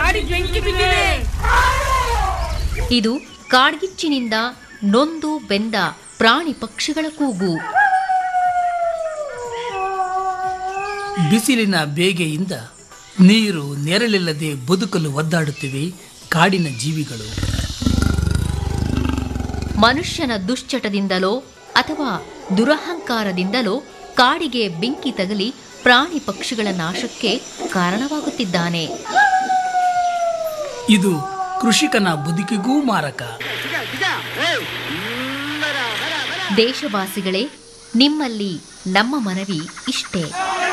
ಕಾಡಿ ಬೆಂಕಿ ಬಿದ್ದಿದೆ ಇದು ಕಾಡ್ಗಿಚ್ಚಿನಿಂದ ನೊಂದು ಬೆಂದ ಪ್ರಾಣಿ ಪಕ್ಷಿಗಳ ಕೂಗು ಬಿಸಿಲಿನ ಬೇಗೆಯಿಂದ ನೀರು ನೆರಳಿಲ್ಲದೆ ಬದುಕಲು ಒದ್ದಾಡುತ್ತಿವೆ ಕಾಡಿನ ಜೀವಿಗಳು ಮನುಷ್ಯನ ದುಶ್ಚಟದಿಂದಲೋ ಅಥವಾ ದುರಹಂಕಾರದಿಂದಲೋ ಕಾಡಿಗೆ ಬೆಂಕಿ ತಗಲಿ ಪ್ರಾಣಿ ಪಕ್ಷಿಗಳ ನಾಶಕ್ಕೆ ಕಾರಣವಾಗುತ್ತಿದ್ದಾನೆ ಇದು ಕೃಷಿಕನ ಬದುಕಿಗೂ ಮಾರಕ ದೇಶವಾಸಿಗಳೇ ನಿಮ್ಮಲ್ಲಿ ನಮ್ಮ ಮನವಿ ಇಷ್ಟೇ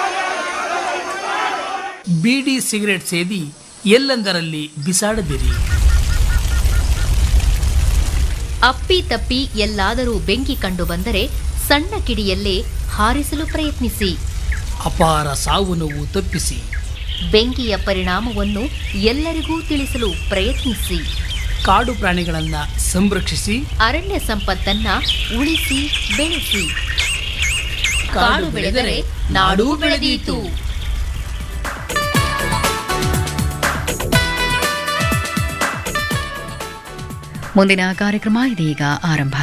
ಬೀಡಿ ಸಿಗರೆಟ್ ಸೇದಿ ಎಲ್ಲೆಂದರಲ್ಲಿ ಬಿಸಾಡದಿರಿ ಅಪ್ಪಿ ತಪ್ಪಿ ಎಲ್ಲಾದರೂ ಬೆಂಕಿ ಕಂಡು ಬಂದರೆ ಸಣ್ಣ ಕಿಡಿಯಲ್ಲೇ ಹಾರಿಸಲು ಪ್ರಯತ್ನಿಸಿ ಅಪಾರ ಸಾವು ನೋವು ತಪ್ಪಿಸಿ ಬೆಂಕಿಯ ಪರಿಣಾಮವನ್ನು ಎಲ್ಲರಿಗೂ ತಿಳಿಸಲು ಪ್ರಯತ್ನಿಸಿ ಕಾಡು ಪ್ರಾಣಿಗಳನ್ನ ಸಂರಕ್ಷಿಸಿ ಅರಣ್ಯ ಸಂಪತ್ತನ್ನ ಉಳಿಸಿ ಬೆಳೆಸಿ ಕಾಡು ಬೆಳೆದರೆ ನಾಡೂ ಬೆಳೆದೀತು ಮುಂದಿನ ಕಾರ್ಯಕ್ರಮ ಇದೀಗ ಆರಂಭ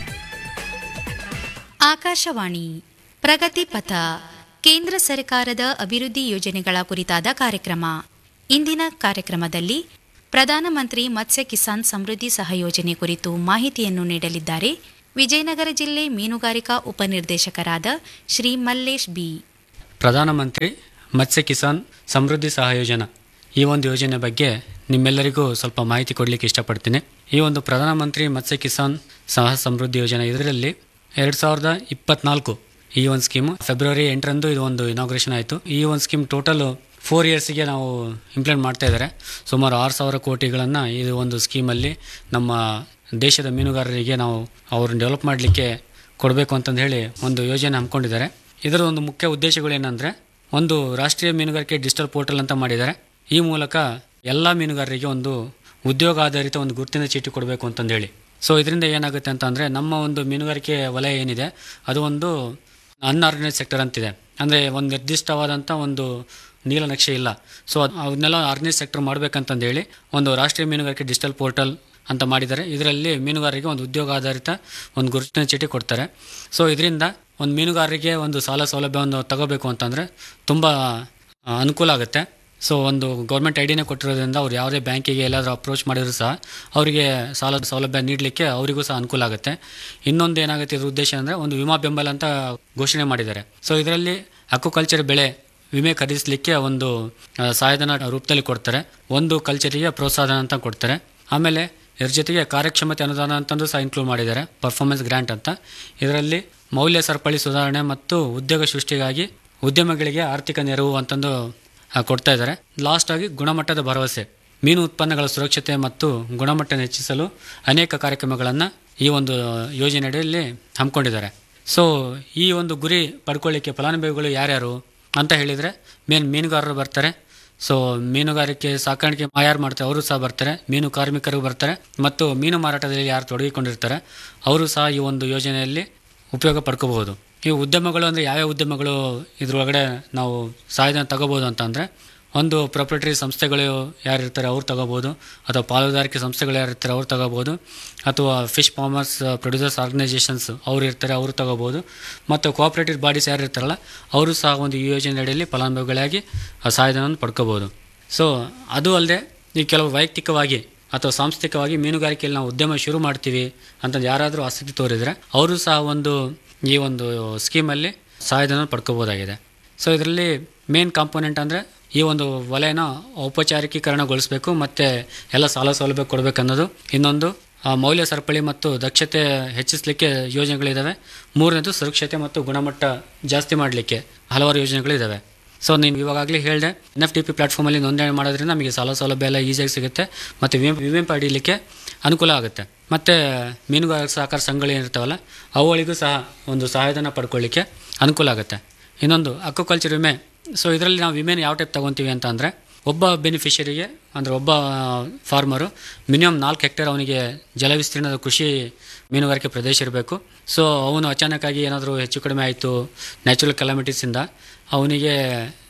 ಆಕಾಶವಾಣಿ ಪ್ರಗತಿ ಪಥ ಕೇಂದ್ರ ಸರ್ಕಾರದ ಅಭಿವೃದ್ಧಿ ಯೋಜನೆಗಳ ಕುರಿತಾದ ಕಾರ್ಯಕ್ರಮ ಇಂದಿನ ಕಾರ್ಯಕ್ರಮದಲ್ಲಿ ಪ್ರಧಾನಮಂತ್ರಿ ಮತ್ಸ್ಯ ಕಿಸಾನ್ ಸಮೃದ್ಧಿ ಸಹಯೋಜನೆ ಕುರಿತು ಮಾಹಿತಿಯನ್ನು ನೀಡಲಿದ್ದಾರೆ ವಿಜಯನಗರ ಜಿಲ್ಲೆ ಮೀನುಗಾರಿಕಾ ಉಪನಿರ್ದೇಶಕರಾದ ಶ್ರೀ ಮಲ್ಲೇಶ್ ಬಿ ಪ್ರಧಾನಮಂತ್ರಿ ಮತ್ಸ್ಯ ಕಿಸಾನ್ ಸಮೃದ್ಧಿ ಸಹಯೋಜನಾ ಈ ಒಂದು ಯೋಜನೆ ಬಗ್ಗೆ ನಿಮ್ಮೆಲ್ಲರಿಗೂ ಸ್ವಲ್ಪ ಮಾಹಿತಿ ಕೊಡಲಿಕ್ಕೆ ಇಷ್ಟಪಡ್ತೀನಿ ಈ ಒಂದು ಪ್ರಧಾನಮಂತ್ರಿ ಮತ್ಸ್ಯ ಕಿಸಾನ್ ಸಹ ಸಮೃದ್ಧಿ ಯೋಜನೆ ಇದರಲ್ಲಿ ಎರಡು ಸಾವಿರದ ಇಪ್ಪತ್ನಾಲ್ಕು ಈ ಒಂದು ಸ್ಕೀಮು ಫೆಬ್ರವರಿ ಎಂಟರಂದು ಇದು ಒಂದು ಇನಾಗ್ರೇಷನ್ ಆಯಿತು ಈ ಒಂದು ಸ್ಕೀಮ್ ಟೋಟಲು ಫೋರ್ ಇಯರ್ಸಿಗೆ ನಾವು ಇಂಪ್ಲಿಮೆಂಟ್ ಮಾಡ್ತಾ ಇದ್ದಾರೆ ಸುಮಾರು ಆರು ಸಾವಿರ ಕೋಟಿಗಳನ್ನು ಇದು ಒಂದು ಸ್ಕೀಮಲ್ಲಿ ನಮ್ಮ ದೇಶದ ಮೀನುಗಾರರಿಗೆ ನಾವು ಅವ್ರನ್ನ ಡೆವಲಪ್ ಮಾಡಲಿಕ್ಕೆ ಕೊಡಬೇಕು ಅಂತಂದು ಹೇಳಿ ಒಂದು ಯೋಜನೆ ಹಮ್ಮಿಕೊಂಡಿದ್ದಾರೆ ಇದರ ಒಂದು ಮುಖ್ಯ ಉದ್ದೇಶಗಳೇನೆಂದರೆ ಒಂದು ರಾಷ್ಟ್ರೀಯ ಮೀನುಗಾರಿಕೆ ಡಿಜಿಟಲ್ ಪೋರ್ಟಲ್ ಅಂತ ಮಾಡಿದ್ದಾರೆ ಈ ಮೂಲಕ ಎಲ್ಲ ಮೀನುಗಾರರಿಗೆ ಒಂದು ಉದ್ಯೋಗ ಆಧಾರಿತ ಒಂದು ಗುರುತಿನ ಚೀಟಿ ಕೊಡಬೇಕು ಅಂತಂದೇಳಿ ಸೊ ಇದರಿಂದ ಏನಾಗುತ್ತೆ ಅಂತ ಅಂದರೆ ನಮ್ಮ ಒಂದು ಮೀನುಗಾರಿಕೆ ವಲಯ ಏನಿದೆ ಅದು ಒಂದು ಅನ್ಆರ್ಗನೈಸ್ ಸೆಕ್ಟರ್ ಅಂತಿದೆ ಅಂದರೆ ಒಂದು ನಿರ್ದಿಷ್ಟವಾದಂಥ ಒಂದು ನೀಲನಕ್ಷೆ ಇಲ್ಲ ಸೊ ಅದನ್ನೆಲ್ಲ ಆರ್ಗನೈಸ್ ಸೆಕ್ಟರ್ ಮಾಡಬೇಕಂತಂದೇಳಿ ಒಂದು ರಾಷ್ಟ್ರೀಯ ಮೀನುಗಾರಿಕೆ ಡಿಜಿಟಲ್ ಪೋರ್ಟಲ್ ಅಂತ ಮಾಡಿದ್ದಾರೆ ಇದರಲ್ಲಿ ಮೀನುಗಾರರಿಗೆ ಒಂದು ಉದ್ಯೋಗ ಆಧಾರಿತ ಒಂದು ಗುರುತಿನ ಚೀಟಿ ಕೊಡ್ತಾರೆ ಸೊ ಇದರಿಂದ ಒಂದು ಮೀನುಗಾರರಿಗೆ ಒಂದು ಸಾಲ ಸೌಲಭ್ಯವನ್ನು ತಗೋಬೇಕು ಅಂತಂದರೆ ತುಂಬ ಆ, ಅನುಕೂಲ ಆಗುತ್ತೆ ಸೊ ಒಂದು ಗೌರ್ಮೆಂಟ್ ಐಡಿನೇ ಕೊಟ್ಟಿರೋದ್ರಿಂದ ಅವ್ರು ಯಾವುದೇ ಬ್ಯಾಂಕಿಗೆ ಎಲ್ಲಾದರೂ ಅಪ್ರೋಚ್ ಮಾಡಿದ್ರು ಸಹ ಅವರಿಗೆ ಸಾಲ ಸೌಲಭ್ಯ ನೀಡಲಿಕ್ಕೆ ಅವರಿಗೂ ಸಹ ಅನುಕೂಲ ಆಗುತ್ತೆ ಇನ್ನೊಂದು ಏನಾಗುತ್ತೆ ಇದ್ರ ಉದ್ದೇಶ ಅಂದರೆ ಒಂದು ವಿಮಾ ಬೆಂಬಲ ಅಂತ ಘೋಷಣೆ ಮಾಡಿದ್ದಾರೆ ಸೊ ಇದರಲ್ಲಿ ಅಕ್ವಾಕಲ್ಚರ್ ಬೆಳೆ ವಿಮೆ ಖರೀದಿಸಲಿಕ್ಕೆ ಒಂದು ಆ, ಸಹಾಯಧನ ರೂಪದಲ್ಲಿ ಕೊಡ್ತಾರೆ ಒಂದು ಕಲ್ಚರಿಗೆ ಪ್ರೋತ್ಸಾಹನ ಅಂತ ಕೊಡ್ತಾರೆ ಆಮೇಲೆ ಇದ್ರ ಜೊತೆಗೆ ಕಾರ್ಯಕ್ಷಮತೆ ಅನುದಾನ ಅಂತಂದು ಸಹ ಇನ್ಕ್ಲೂಡ್ ಮಾಡಿದ್ದಾರೆ ಪರ್ಫಾರ್ಮೆನ್ಸ್ ಗ್ರ್ಯಾಂಟ್ ಅಂತ ಇದರಲ್ಲಿ ಮೌಲ್ಯ ಸರಪಳಿ ಸುಧಾರಣೆ ಮತ್ತು ಉದ್ಯೋಗ ಸೃಷ್ಟಿಗಾಗಿ ಉದ್ಯಮಗಳಿಗೆ ಆರ್ಥಿಕ ನೆರವು ಅಂತಂದು ಆ, ಕೊಡ್ತಾ ಇದ್ದಾರೆ ಲಾಸ್ಟ್ ಆಗಿ ಗುಣಮಟ್ಟದ ಭರವಸೆ ಮೀನು ಉತ್ಪನ್ನಗಳ ಸುರಕ್ಷತೆ ಮತ್ತು ಗುಣಮಟ್ಟ ಹೆಚ್ಚಿಸಲು ಅನೇಕ ಕಾರ್ಯಕ್ರಮಗಳನ್ನು ಈ ಒಂದು ಯೋಜನೆಯಲ್ಲಿ ಹಮ್ಮಿಕೊಂಡಿದ್ದಾರೆ ಸೊ ಈ ಒಂದು ಗುರಿ ಪಡ್ಕೊಳ್ಳಿಕ್ಕೆ ಫಲಾನುಭವಿಗಳು ಯಾರ್ಯಾರು ಅಂತ ಹೇಳಿದರೆ ಮೇನ್ ಮೀನುಗಾರರು ಬರ್ತಾರೆ ಸೊ ಮೀನುಗಾರಿಕೆ ಸಾಕಾಣಿಕೆ ಯಾರು ಮಾಡ್ತಾರೆ ಅವರು ಸಹ ಬರ್ತಾರೆ ಮೀನು ಕಾರ್ಮಿಕರು ಬರ್ತಾರೆ ಮತ್ತು ಮೀನು ಮಾರಾಟದಲ್ಲಿ ಯಾರು ತೊಡಗಿಕೊಂಡಿರ್ತಾರೆ ಅವರು ಸಹ ಈ ಒಂದು ಯೋಜನೆಯಲ್ಲಿ ಉಪಯೋಗ ಪಡ್ಕೋಬಹುದು ಈ ಉದ್ಯಮಗಳು ಅಂದರೆ ಯಾವ್ಯಾವ ಉದ್ಯಮಗಳು ಇದ್ರೊಳಗಡೆ ನಾವು ಸಹಾಯಧನ ತಗೋಬೋದು ಅಂತ ಅಂದರೆ ಒಂದು ಪ್ರೊಪ್ರೇಟರಿ ಸಂಸ್ಥೆಗಳು ಯಾರಿರ್ತಾರೆ ಅವ್ರು ತಗೋಬೋದು ಅಥವಾ ಪಾಲುದಾರಿಕೆ ಸಂಸ್ಥೆಗಳು ಯಾರಿರ್ತಾರೆ ಅವ್ರು ತಗೋಬೋದು ಅಥವಾ ಫಿಶ್ ಫಾರ್ಮರ್ಸ್ ಪ್ರೊಡ್ಯೂಸರ್ಸ್ ಆರ್ಗನೈಸೇಷನ್ಸ್ ಅವ್ರು ಇರ್ತಾರೆ ಅವರು ತಗೋಬೋದು ಮತ್ತು ಕೋಆಪ್ರೇಟಿವ್ ಬಾಡೀಸ್ ಯಾರು ಇರ್ತಾರಲ್ಲ ಅವರು ಸಹ ಒಂದು ಈ ಯೋಜನೆ ಅಡಿಯಲ್ಲಿ ಫಲಾನುಭವಿಗಳಾಗಿ ಆ ಸಹಾಯಧನವನ್ನು ಪಡ್ಕೋಬೋದು ಸೊ ಅದು ಅಲ್ಲದೆ ಈ ಕೆಲವು ವೈಯಕ್ತಿಕವಾಗಿ ಅಥವಾ ಸಾಂಸ್ಥಿಕವಾಗಿ ಮೀನುಗಾರಿಕೆಯಲ್ಲಿ ನಾವು ಉದ್ಯಮ ಶುರು ಮಾಡ್ತೀವಿ ಅಂತಂದು ಯಾರಾದರೂ ಆಸಕ್ತಿ ತೋರಿದರೆ ಅವರು ಸಹ ಒಂದು ಈ ಒಂದು ಸ್ಕೀಮಲ್ಲಿ ಸಹಾಯಧನ ಪಡ್ಕೋಬೋದಾಗಿದೆ ಸೊ ಇದರಲ್ಲಿ ಮೇನ್ ಕಾಂಪೋನೆಂಟ್ ಅಂದರೆ ಈ ಒಂದು ವಲಯನ ಔಪಚಾರಿಕೀಕರಣಗೊಳಿಸಬೇಕು ಮತ್ತು ಎಲ್ಲ ಸಾಲ ಸೌಲಭ್ಯ ಕೊಡಬೇಕನ್ನೋದು ಇನ್ನೊಂದು ಆ, ಮೌಲ್ಯ ಸರಪಳಿ ಮತ್ತು ದಕ್ಷತೆ ಹೆಚ್ಚಿಸಲಿಕ್ಕೆ ಯೋಜನೆಗಳಿದ್ದಾವೆ ಮೂರನೇದು ಸುರಕ್ಷತೆ ಮತ್ತು ಗುಣಮಟ್ಟ ಜಾಸ್ತಿ ಮಾಡಲಿಕ್ಕೆ ಹಲವಾರು ಯೋಜನೆಗಳಿದ್ದಾವೆ ಸೊ ನೀನು ಇವಾಗಲೇ ಹೇಳಿದೆ ಎನ್ ಎಫ್ ಟಿ ಪಿ ಪ್ಲಾಟ್ಫಾರ್ಮಲ್ಲಿ ನೋಂದಣಿ ಮಾಡೋದ್ರಿಂದ ನಮಗೆ ಸಾಲ ಸೌಲಭ್ಯ ಎಲ್ಲ ಈಸಿಯಾಗಿ ಸಿಗುತ್ತೆ ಮತ್ತು ವಿಮೆ ವಿಮೆ ಪಡೀಲಿಕ್ಕೆ ಅನುಕೂಲ ಆಗುತ್ತೆ ಮತ್ತು ಮೀನುಗಾರ ಸಹಕಾರ ಸಂಘಗಳು ಏನಿರ್ತಾವಲ್ಲ ಅವುಗಳಿಗೂ ಸಹ ಒಂದು ಸಹಾಯಧನ ಪಡ್ಕೊಳ್ಳಿಕ್ಕೆ ಅನುಕೂಲ ಆಗುತ್ತೆ ಇನ್ನೊಂದು ಅಕ್ವಾಕಲ್ಚರ್ ವಿಮೆ ಸೊ ಇದರಲ್ಲಿ ನಾವು ವಿಮೆನ ಯಾವ ಟೈಪ್ ತೊಗೊತೀವಿ ಅಂತ ಅಂದರೆ ಒಬ್ಬ ಬೆನಿಫಿಷರಿಗೆ ಅಂದರೆ ಒಬ್ಬ ಫಾರ್ಮರು ಮಿನಿಮಮ್ ನಾಲ್ಕು ಹೆಕ್ಟೇರ್ ಅವನಿಗೆ ಜಲ ವಿಸ್ತೀರ್ಣದ ಕೃಷಿ ಮೀನುಗಾರಿಕೆ ಪ್ರದೇಶ ಇರಬೇಕು ಸೊ ಅವನು ಅಚಾನಕ್ಕಾಗಿ ಏನಾದರೂ ಹೆಚ್ಚು ಕಡಿಮೆ ಆಯಿತು ನ್ಯಾಚುರಲ್ ಕೆಲಾಮಿಟೀಸಿಂದ ಅವನಿಗೆ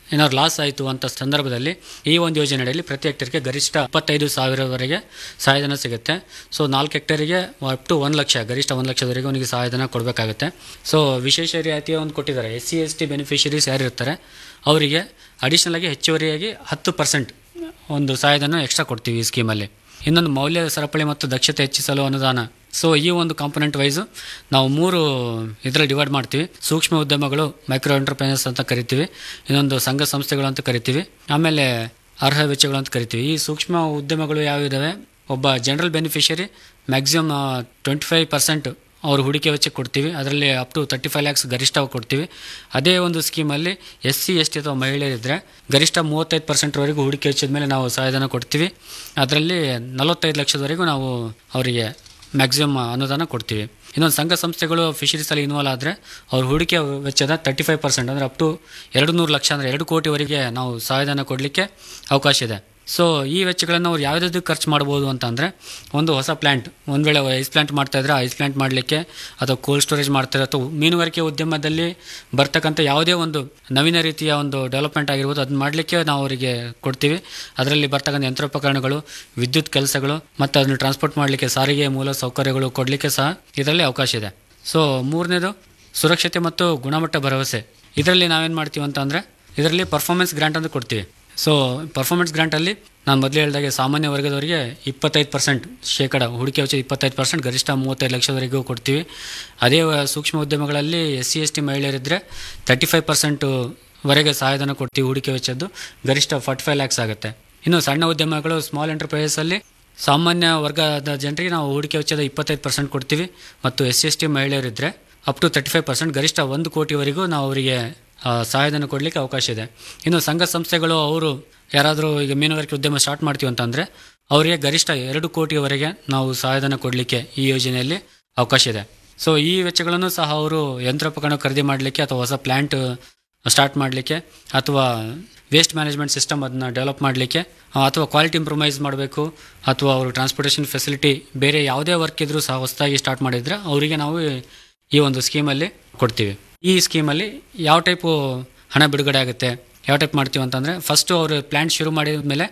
ಏನಾದ್ರು ಲಾಸ್ ಆಯಿತು ಅಂತ ಸಂದರ್ಭದಲ್ಲಿ ಈ ಒಂದು ಯೋಜನೆಯಲ್ಲಿ ಪ್ರತಿ ಹೆಕ್ಟೇರ್ಗೆ ಗರಿಷ್ಠ ಇಪ್ಪತ್ತೈದು ಸಾವಿರವರೆಗೆ ಸಹಾಯಧನ ಸಿಗುತ್ತೆ ಸೊ ನಾಲ್ಕು ಹೆಕ್ಟೇರಿಗೆ ಅಪ್ ಟು ಒಂದು ಲಕ್ಷ ಗರಿಷ್ಠ ಒಂದು ಲಕ್ಷದವರೆಗೆ ಅವನಿಗೆ ಸಹಾಯಧನ ಕೊಡಬೇಕಾಗುತ್ತೆ ಸೊ ವಿಶೇಷ ರಿಯಾಯಿತಿಯ ಒಂದು ಕೊಟ್ಟಿದ್ದಾರೆ S C S T beneficiaries ಯಾರು ಇರ್ತಾರೆ ಅವರಿಗೆ ಅಡಿಷನಲ್ ಆಗಿ ಹೆಚ್ಚುವರಿಯಾಗಿ ಹತ್ತು ಪರ್ಸೆಂಟ್ ಒಂದು ಸಹಾಯಧನ ಎಕ್ಸ್ಟ್ರಾ ಕೊಡ್ತೀವಿ ಈ ಸ್ಕೀಮಲ್ಲಿ ಇನ್ನೊಂದು ಮೌಲ್ಯ ಸರಪಳಿ ಮತ್ತು ದಕ್ಷತೆ ಹೆಚ್ಚಿಸಲು ಅನುದಾನ ಸೊ ಈ ಒಂದು ಕಾಂಪೊನೆಂಟ್ ವೈಸು ನಾವು ಮೂರು ಇದರಲ್ಲಿ ಡಿವೈಡ್ ಮಾಡ್ತೀವಿ ಸೂಕ್ಷ್ಮ ಉದ್ಯಮಗಳು ಮೈಕ್ರೋ ಎಂಟರ್ಪ್ರೈಸಸ್ ಅಂತ ಕರಿತೀವಿ ಇನ್ನೊಂದು ಸಂಘ ಸಂಸ್ಥೆಗಳು ಅಂತ ಕರಿತೀವಿ ಆಮೇಲೆ ಅರ್ಹ ವೆಚ್ಚಗಳು ಅಂತ ಕರಿತೀವಿ ಈ ಸೂಕ್ಷ್ಮ ಉದ್ಯಮಗಳು ಯಾವಿದಾವೆ ಒಬ್ಬ general beneficiary maximum twenty five percent ಅವ್ರ ಹೂಡಿಕೆ ವೆಚ್ಚ ಕೊಡ್ತೀವಿ ಅದರಲ್ಲಿ up to thirty five lakhs ಗರಿಷ್ಠ ಕೊಡ್ತೀವಿ ಅದೇ ಒಂದು ಸ್ಕೀಮಲ್ಲಿ ಎಸ್ ಸಿ ಎಸ್ ಟಿ ಅಥವಾ ಮಹಿಳೆಯರಿದ್ದರೆ ಗರಿಷ್ಠ ಮೂವತ್ತೈದು ಪರ್ಸೆಂಟ್ವರೆಗೂ ಹೂಡಿಕೆ ವೆಚ್ಚದ ಮೇಲೆ ನಾವು ಸಹಾಯಧನ ಕೊಡ್ತೀವಿ ಅದರಲ್ಲಿ ನಲವತ್ತೈದು ಲಕ್ಷದವರೆಗೂ ನಾವು ಅವರಿಗೆ ಮ್ಯಾಕ್ಸಿಮಮ್ ಅನುದಾನ ಕೊಡ್ತೀವಿ ಇನ್ನೊಂದು ಸಂಘ ಸಂಸ್ಥೆಗಳು ಫಿಶರೀಸಲ್ಲಿ ಇನ್ವಾಲ್ವ್ ಆದರೆ ಅವ್ರ ಹೂಡಿಕೆ ವೆಚ್ಚದ ತರ್ಟಿ ಫೈವ್ ಪರ್ಸೆಂಟ್ ಅಂದರೆ ಅಪ್ ಟು ಎರಡು ನೂರು ಲಕ್ಷ ಅಂದರೆ ಎರಡು ಕೋಟಿವರೆಗೆ ನಾವು ಸಹಾಯಧನ ಕೊಡಲಿಕ್ಕೆ ಅವಕಾಶ ಇದೆ ಸೊ ಈ ವೆಚ್ಚಗಳನ್ನು ಅವ್ರು ಯಾವುದಾದ್ರು ಖರ್ಚು ಮಾಡ್ಬೋದು ಅಂತ ಅಂದರೆ ಒಂದು ಹೊಸ ಪ್ಲ್ಯಾಂಟ್ ಒಂದು ವೇಳೆ ಐಸ್ ಪ್ಲ್ಯಾಂಟ್ ಮಾಡ್ತಾ ಇದ್ರೆ ಐಸ್ ಪ್ಲ್ಯಾಂಟ್ ಮಾಡಲಿಕ್ಕೆ ಅಥವಾ ಕೋಲ್ಡ್ ಸ್ಟೋರೇಜ್ ಮಾಡ್ತಾರೆ ಅಥವಾ ಮೀನುಗಾರಿಕೆ ಉದ್ಯಮದಲ್ಲಿ ಬರ್ತಕ್ಕಂಥ ಯಾವುದೇ ಒಂದು ನವೀನ ರೀತಿಯ ಒಂದು ಡೆವಲಪ್ಮೆಂಟ್ ಆಗಿರ್ಬೋದು ಅದನ್ನ ಮಾಡಲಿಕ್ಕೆ ನಾವು ಅವರಿಗೆ ಕೊಡ್ತೀವಿ ಅದರಲ್ಲಿ ಬರ್ತಕ್ಕಂಥ ಯಂತ್ರೋಪಕರಣಗಳು ವಿದ್ಯುತ್ ಕೆಲಸಗಳು ಮತ್ತು ಅದನ್ನು ಟ್ರಾನ್ಸ್ಪೋರ್ಟ್ ಮಾಡಲಿಕ್ಕೆ ಸಾರಿಗೆ ಮೂಲ ಸೌಕರ್ಯಗಳು ಕೊಡಲಿಕ್ಕೆ ಸಹ ಇದರಲ್ಲಿ ಅವಕಾಶ ಇದೆ ಸೊ ಮೂರನೇದು ಸುರಕ್ಷತೆ ಮತ್ತು ಗುಣಮಟ್ಟ ಭರವಸೆ ಇದರಲ್ಲಿ ನಾವೇನು ಮಾಡ್ತೀವಿ ಅಂತ ಅಂದರೆ ಇದರಲ್ಲಿ ಪರ್ಫಾರ್ಮೆನ್ಸ್ ಗ್ರಾಂಟ್ ಅಂತ ಕೊಡ್ತೀವಿ ಸೊ ಪರ್ಫಾರ್ಮೆನ್ಸ್ ಗ್ರಾಂಟಲ್ಲಿ ನಾನು ಮೊದಲೇ ಹೇಳಿದಾಗೆ ಸಾಮಾನ್ಯ ವರ್ಗದವರಿಗೆ ಇಪ್ಪತ್ತೈದು ಪರ್ಸೆಂಟ್ ಶೇಕಡ ಹೂಡಿಕೆ ವೆಚ್ಚ ಇಪ್ಪತ್ತೈದು ಪರ್ಸೆಂಟ್ ಗರಿಷ್ಠ ಮೂವತ್ತೈದು ಲಕ್ಷದವರೆಗೂ ಕೊಡ್ತೀವಿ ಅದೇ ವ- ಸೂಕ್ಷ್ಮ ಉದ್ಯಮಗಳಲ್ಲಿ ಎಸ್ ಸಿ ಎಸ್ ಟಿ ಮಹಿಳೆಯರಿದ್ದರೆ ತರ್ಟಿ ಫೈವ್ ಪರ್ಸೆಂಟು ವರೆಗೆ ಸಹಾಯಧನ ಕೊಡ್ತೀವಿ ಹೂಡಿಕೆ ವೆಚ್ಚದ್ದು ಗರಿಷ್ಠ ಫಾರ್ಟಿ ಫೈವ್ ಲ್ಯಾಕ್ಸ್ ಆಗುತ್ತೆ ಇನ್ನು ಸಣ್ಣ ಉದ್ಯಮಗಳು ಸ್ಮಾಲ್ ಎಂಟರ್ಪ್ರೈಸಲ್ಲಿ ಸಾಮಾನ್ಯ ವರ್ಗದ ಜನರಿಗೆ ನಾವು ಹೂಡಿಕೆ ವೆಚ್ಚದ ಇಪ್ಪತ್ತೈದು ಪರ್ಸೆಂಟ್ ಕೊಡ್ತೀವಿ ಮತ್ತು ಎಸ್ ಸಿ ಎಸ್ ಟಿ ಮಹಿಳೆಯರಿದ್ದರೆ up to thirty five percent ಗರಿಷ್ಠ ಒಂದು ಕೋಟಿವರೆಗೂ ನಾವು ಅವರಿಗೆ ಆ, ಸಹಾಯಧನ ಕೊಡಲಿಕ್ಕೆ ಅವಕಾಶ ಇದೆ ಇನ್ನು ಸಂಘ ಸಂಸ್ಥೆಗಳು ಅವರು ಯಾರಾದರೂ ಈಗ ಮೀನುಗಾರಿಕೆ ಉದ್ಯಮ ಸ್ಟಾರ್ಟ್ ಮಾಡ್ತೀವಿ ಅಂತಂದರೆ ಅವರಿಗೆ ಗರಿಷ್ಠ ಎರಡು ಕೋಟಿಯವರೆಗೆ ನಾವು ಸಹಾಯಧನ ಕೊಡಲಿಕ್ಕೆ ಈ ಯೋಜನೆಯಲ್ಲಿ ಅವಕಾಶ ಇದೆ ಸೊ ಈ ವೆಚ್ಚಗಳನ್ನು ಸಹ ಅವರು ಯಂತ್ರೋಪಕರಣ ಖರೀದಿ ಮಾಡಲಿಕ್ಕೆ ಅಥವಾ ಹೊಸ ಪ್ಲ್ಯಾಂಟ್ ಸ್ಟಾರ್ಟ್ ಮಾಡಲಿಕ್ಕೆ ಅಥವಾ ವೇಸ್ಟ್ ಮ್ಯಾನೇಜ್ಮೆಂಟ್ ಸಿಸ್ಟಮ್ ಅದನ್ನ ಡೆವಲಪ್ ಮಾಡಲಿಕ್ಕೆ ಅಥವಾ ಕ್ವಾಲಿಟಿ ಇಂಪ್ರೂಮೈಸ್ ಮಾಡಬೇಕು ಅಥವಾ ಅವರು ಟ್ರಾನ್ಸ್ಪೋರ್ಟೇಷನ್ ಫೆಸಿಲಿಟಿ ಬೇರೆ ಯಾವುದೇ ವರ್ಕ್ ಇದ್ರೂ ಸಹ ಹೊಸದಾಗಿ ಸ್ಟಾರ್ಟ್ ಮಾಡಿದರೆ ಅವರಿಗೆ ನಾವು ಈ ಒಂದು ಸ್ಕೀಮಲ್ಲಿ ಕೊಡ್ತೀವಿ ಈ ಸ್ಕೀಮಲ್ಲಿ ಯಾವ ಟೈಪು ಹಣ ಬಿಡುಗಡೆ ಆಗುತ್ತೆ ಯಾವ ಟೈಪ್ ಮಾಡ್ತೀವಿ ಅಂತಂದರೆ ಫಸ್ಟು ಅವರು ಪ್ಲ್ಯಾಂಟ್ ಶುರು ಮಾಡಿದ ಮೇಲೆ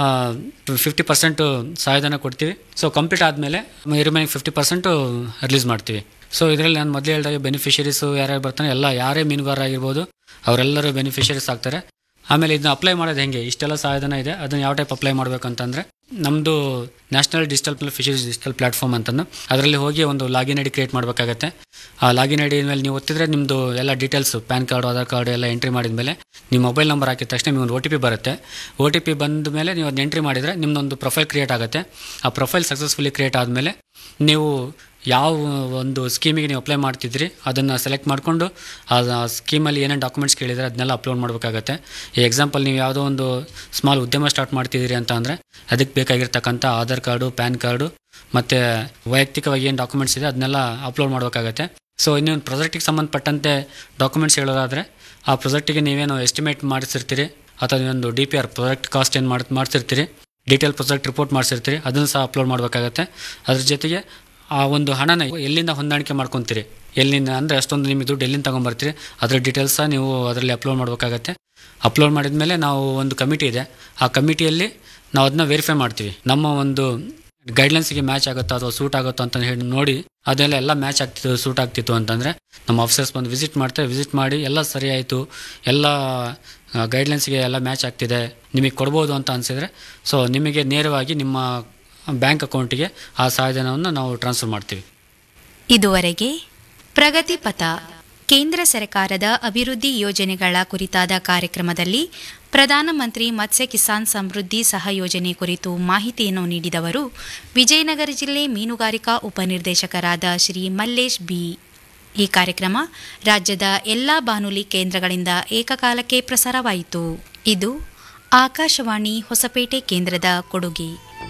ಫಿಫ್ಟಿ ಪರ್ಸೆಂಟು ಸಹಾಯಧನ ಕೊಡ್ತೀವಿ ಸೊ ಕಂಪ್ಲೀಟ್ ಆದಮೇಲೆ ರಿಮೈನಿಂಗ್ ಫಿಫ್ಟಿ ಪರ್ಸೆಂಟು ರಿಲೀಸ್ ಮಾಡ್ತೀವಿ ಸೊ ಇದರಲ್ಲಿ ನಾನು ಮೊದಲೇ ಹೇಳಿದಾಗ ಬೆನಿಫಿಷರೀಸು ಯಾರ್ಯಾರು ಬರ್ತಾನೆ ಎಲ್ಲ ಯಾರೇ ಮೀನುಗಾರ ಆಗಿರ್ಬೋದು ಅವರೆಲ್ಲರೂ ಬೆನಿಫಿಷರೀಸ್ ಆಗ್ತಾರೆ ಆಮೇಲೆ ಇದನ್ನ ಅಪ್ಲೈ ಮಾಡೋದು ಹೆಂಗೆ ಇಷ್ಟೆಲ್ಲ ಸಹಾಯಧನ ಇದೆ ಅದನ್ನು ಯಾವ ಟೈಪ್ ಅಪ್ಲೈ ಮಾಡಬೇಕಂತಂದರೆ ನಮ್ಮದು national digital fisheries digital platform ಅಂತಂದು ಅದರಲ್ಲಿ ಹೋಗಿ ಒಂದು ಲಾಗಿನ್ ಐ ಡಿ ಕ್ರಿಯೇಟ್ ಮಾಡಬೇಕಾಗತ್ತೆ ಆ ಲಾಗಿನ್ ಐ ಡಿ ಮೇಲೆ ನೀವು ಒತ್ತಿದ್ರೆ ನಿಮ್ಮದು ಎಲ್ಲ details PAN card Aadhaar card ಎಲ್ಲ ಎಂಟ್ರಿ ಮಾಡಿದ ಮೇಲೆ ನಿಮ್ಮ ಮೊಬೈಲ್ ನಂಬರ್ ಹಾಕಿದ ತಕ್ಷಣ ನಿಮ್ಗೆ ಒಂದು ಒ ಟಿ ಪಿ ಬರುತ್ತೆ ಒ ಟಿ ಪಿ ಬಂದ ಮೇಲೆ ನೀವು ಅದನ್ನ ಎಂಟ್ರಿ ಮಾಡಿದರೆ ನಿಮ್ಮದೊಂದು ಪ್ರೊಫೈಲ್ ಕ್ರಿಯೇಟ್ ಆಗುತ್ತೆ ಆ ಪ್ರೊಫೈಲ್ ಸಕ್ಸಸ್ಫುಲಿ ಕ್ರಿಯೇಟ್ ಆದಮೇಲೆ ನೀವು ಯಾವ ಒಂದು ಸ್ಕೀಮಿಗೆ ನೀವು ಅಪ್ಲೈ ಮಾಡ್ತಿದ್ರಿ ಅದನ್ನು ಸೆಲೆಕ್ಟ್ ಮಾಡಿಕೊಂಡು ಆ ಸ್ಕೀಮಲ್ಲಿ ಏನೇನು ಡಾಕ್ಯುಮೆಂಟ್ಸ್ ಕೇಳಿದರೆ ಅದನ್ನೆಲ್ಲ ಅಪ್ಲೋಡ್ ಮಾಡಬೇಕಾಗತ್ತೆ ಈ ಎಕ್ಸಾಂಪಲ್ ನೀವು ಯಾವುದೋ ಒಂದು ಸ್ಮಾಲ್ ಉದ್ಯಮ ಸ್ಟಾರ್ಟ್ ಮಾಡ್ತಿದ್ದೀರಿ ಅಂತ ಅಂದರೆ ಅದಕ್ಕೆ ಬೇಕಾಗಿರ್ತಕ್ಕಂಥ ಆಧಾರ್ ಕಾರ್ಡು ಪ್ಯಾನ್ ಕಾರ್ಡು ಮತ್ತು ವೈಯಕ್ತಿಕವಾಗಿ ಏನು ಡಾಕ್ಯುಮೆಂಟ್ಸ್ ಇದೆ ಅದನ್ನೆಲ್ಲ ಅಪ್ಲೋಡ್ ಮಾಡಬೇಕಾಗತ್ತೆ ಸೊ ಇನ್ನೊಂದು ಪ್ರಾಜೆಕ್ಟಿಗೆ ಸಂಬಂಧಪಟ್ಟಂತೆ ಡಾಕ್ಯುಮೆಂಟ್ಸ್ ಹೇಳೋದಾದರೆ ಆ ಪ್ರಾಜೆಕ್ಟಿಗೆ ನೀವೇನು ಎಸ್ಟಿಮೇಟ್ ಮಾಡಿಸಿರ್ತೀರಿ ಅಥವಾ ನೀವೊಂದು D P R project cost ಏನು ಮಾಡಿ ಮಾಡಿಸಿರ್ತೀರಿ ಡೀಟೇಲ್ ಪ್ರಾಜೆಕ್ಟ್ ರಿಪೋರ್ಟ್ ಮಾಡಿಸಿರ್ತೀರಿ ಅದನ್ನು ಸಹ ಅಪ್ಲೋಡ್ ಮಾಡಬೇಕಾಗತ್ತೆ ಅದ್ರ ಜೊತೆಗೆ ಆ ಒಂದು ಹಣನ ಎಲ್ಲಿಂದ ಹೊಂದಾಣಿಕೆ ಮಾಡ್ಕೊತೀರಿ ಎಲ್ಲಿಂದ ಅಂದರೆ ಅಷ್ಟೊಂದು ನಿಮಗೆ ದುಡ್ಡು ಎಲ್ಲಿಂದ ತೊಗೊಂಬರ್ತೀರಿ ಅದರ ಡೀಟೇಲ್ಸ್ ಸಹ ನೀವು ಅದರಲ್ಲಿ ಅಪ್ಲೋಡ್ ಮಾಡಬೇಕಾಗತ್ತೆ ಅಪ್ಲೋಡ್ ಮಾಡಿದ ಮೇಲೆ ನಾವು ಒಂದು ಕಮಿಟಿ ಇದೆ ಆ ಕಮಿಟಿಯಲ್ಲಿ ನಾವು ಅದನ್ನ ವೆರಿಫೈ ಮಾಡ್ತೀವಿ ನಮ್ಮ ಒಂದು ಗೈಡ್ಲೈನ್ಸ್ಗೆ ಮ್ಯಾಚ್ ಆಗುತ್ತಾ ಅಥವಾ ಸೂಟ್ ಆಗುತ್ತಾ ಅಂತ ಹೇಳಿ ನೋಡಿ ಅದೆಲ್ಲ ಎಲ್ಲ ಮ್ಯಾಚ್ ಆಗ್ತಿತ್ತು ಸೂಟ್ ಆಗ್ತಿತ್ತು ಅಂತಂದರೆ ನಮ್ಮ ಆಫೀಸರ್ಸ್ ಬಂದು ವಿಸಿಟ್ ಮಾಡ್ತಾರೆ ವಿಸಿಟ್ ಮಾಡಿ ಎಲ್ಲ ಸರಿ ಆಯಿತು ಎಲ್ಲ ಗೈಡ್ಲೈನ್ಸ್ಗೆ ಎಲ್ಲ ಮ್ಯಾಚ್ ಆಗ್ತಿದೆ ನಿಮಗೆ ಕೊಡ್ಬೋದು ಅಂತ ಅನಿಸಿದರೆ ಸೊ ನಿಮಗೆ ನೇರವಾಗಿ ನಿಮ್ಮ ಬ್ಯಾಂಕ್ ಅಕೌಂಟಿಗೆ ಆ ಸಹಾಯಧನವನ್ನು ನಾವು ಟ್ರಾನ್ಸ್ಫರ್ ಮಾಡ್ತೀವಿ ಇದುವರೆಗೆ ಪ್ರಗತಿ ಪಥ ಕೇಂದ್ರ ಸರ್ಕಾರದ ಅಭಿವೃದ್ಧಿ ಯೋಜನೆಗಳ ಕುರಿತಾದ ಕಾರ್ಯಕ್ರಮದಲ್ಲಿ ಪ್ರಧಾನಮಂತ್ರಿ ಮತ್ಸ್ಯ ಕಿಸಾನ್ ಸಮೃದ್ಧಿ ಸಹಯೋಜನೆ ಕುರಿತು ಮಾಹಿತಿಯನ್ನು ನೀಡಿದವರು ವಿಜಯನಗರ ಜಿಲ್ಲೆ ಮೀನುಗಾರಿಕಾ ಉಪನಿರ್ದೇಶಕರಾದ ಶ್ರೀ ಮಲ್ಲೇಶ್ ಬಿ ಈ ಕಾರ್ಯಕ್ರಮ ರಾಜ್ಯದ ಎಲ್ಲಾ ಬಾನುಲಿ ಕೇಂದ್ರಗಳಿಂದ ಏಕಕಾಲಕ್ಕೆ ಪ್ರಸಾರವಾಯಿತು ಇದು ಆಕಾಶವಾಣಿ ಹೊಸಪೇಟೆ ಕೇಂದ್ರದ ಕೊಡುಗೆ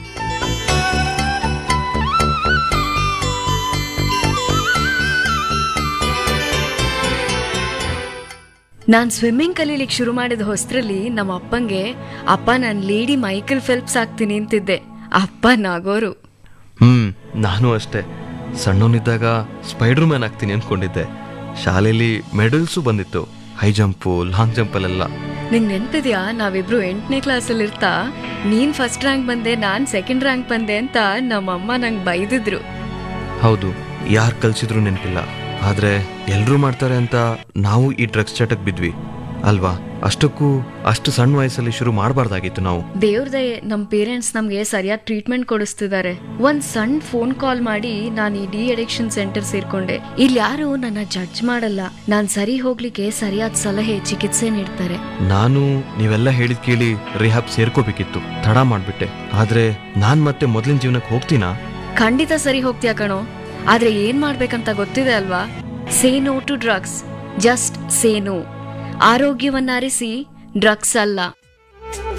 ನಾನ್ ಸ್ವಿಮ್ಮಿಂಗ್ ಕಲೀಲಿಕ್ಕೆ ಶುರು ಮಾಡಿದ ಹೊಸ್ತ್ರಲ್ಲಿ ನಮ್ಮ ಅಪ್ಪಂಗೆ ಅಪ್ಪ ನಾನು ಲೇಡಿ ಮೈಕಲ್ ಫೆಲ್ಪ್ಸ್ ಆಗ್ತೀನಿ ಅಂತಿದ್ದೆ ಅಪ್ಪ ನಾಗೋರು ಹ್ಮ್ ನಾನು ಅಷ್ಟೇ ಸಣ್ಣವನಿದ್ದಾಗ ಸ್ಪೈಡರ್ ಮ್ಯಾನ್ ಆಗ್ತೀನಿ ಅನ್ಕೊಂಡಿದ್ದೆ ಶಾಲೆಯಲ್ಲಿ ಮೆಡಲ್ಸು ಬಂದಿತ್ತು ಹೈ ಜಂಪು ಲಾಂಗ್ ಜಂಪಲ್ಲೆಲ್ಲ ನಿಂಗ್ ನೆನ್ಪಿದ್ಯಾ ನಾವಿಬ್ರು ಎಂಟನೇ ಕ್ಲಾಸಲ್ಲಿ ಇರ್ತಾ ನೀನ್ ಫಸ್ಟ್ ರ್ಯಾಂಕ್ ಬಂದೆ ನಾನ್ ಸೆಕೆಂಡ್ ರ್ಯಾಂಕ್ ಬಂದೆ ಅಂತ ನಮ್ಮಮ್ಮ ನಂಗೆ ಬೈದಿದ್ರು ಹೌದು ಯಾರು ಕಲ್ಸಿದ್ರು ನೆನಪಿಲ್ಲ ಆದ್ರೆ ಎಲ್ರೂ ಮಾಡ್ತಾರೆ ಅಂತ ನಾವು ಈ ಡ್ರಗ್ಸ್ ಚಟಕ್ ಬಿದ್ವಿ ಅಲ್ವಾ ಅಷ್ಟಕ್ಕೂ ಅಷ್ಟು ಸಣ್ಣ ವಯಸ್ಸಲ್ಲಿ ಶುರು ಮಾಡಬಾರ್ದಾಗಿತ್ತು ನಾವು ದೇವ್ರ ದಯೆ ನಮ್ ಪೇರೆಂಟ್ಸ್ ನಮ್ಗೆ ಸರಿಯಾದ ಟ್ರೀಟ್ಮೆಂಟ್ ಕೊಡಿಸ್ತಿದ್ದಾರೆ ಒಂದ್ ಸಣ್ಣ ಫೋನ್ ಕಾಲ್ ಮಾಡಿ ನಾನು ಈ ಡಿ ಅಡಿಕ್ಷನ್ ಸೆಂಟರ್ ಸೇರ್ಕೊಂಡೆ ಇಲ್ಲಿ ಯಾರು ನನ್ನ ಜಡ್ಜ್ ಮಾಡಲ್ಲ ನಾನ್ ಸರಿ ಹೋಗ್ಲಿಕ್ಕೆ ಸರಿಯಾದ ಸಲಹೆ ಚಿಕಿತ್ಸೆ ನೀಡ್ತಾರೆ ನಾನು ನೀವೆಲ್ಲ ಹೇಳಿದ್ ಕೇಳಿ ರಿಹಾಬ್ ಸೇರ್ಕೋಬೇಕಿತ್ತು ತಡ ಮಾಡ್ಬಿಟ್ಟೆ ಆದ್ರೆ ನಾನ್ ಮತ್ತೆ ಮೊದಲಿನ ಜೀವನಕ್ಕೆ ಹೋಗ್ತೀನಾ ಖಂಡಿತ ಸರಿ ಹೋಗ್ತೀಯ ಕಣೋ ಆದ್ರೆ ಏನ್ ಮಾಡ್ಬೇಕಂತ ಗೊತ್ತಿದೆ ಅಲ್ವಾ say no to drugs just say no ಆರೋಗ್ಯವನ್ನ ಅರಿಸಿ ಡ್ರಗ್ಸ್ ಅಲ್ಲ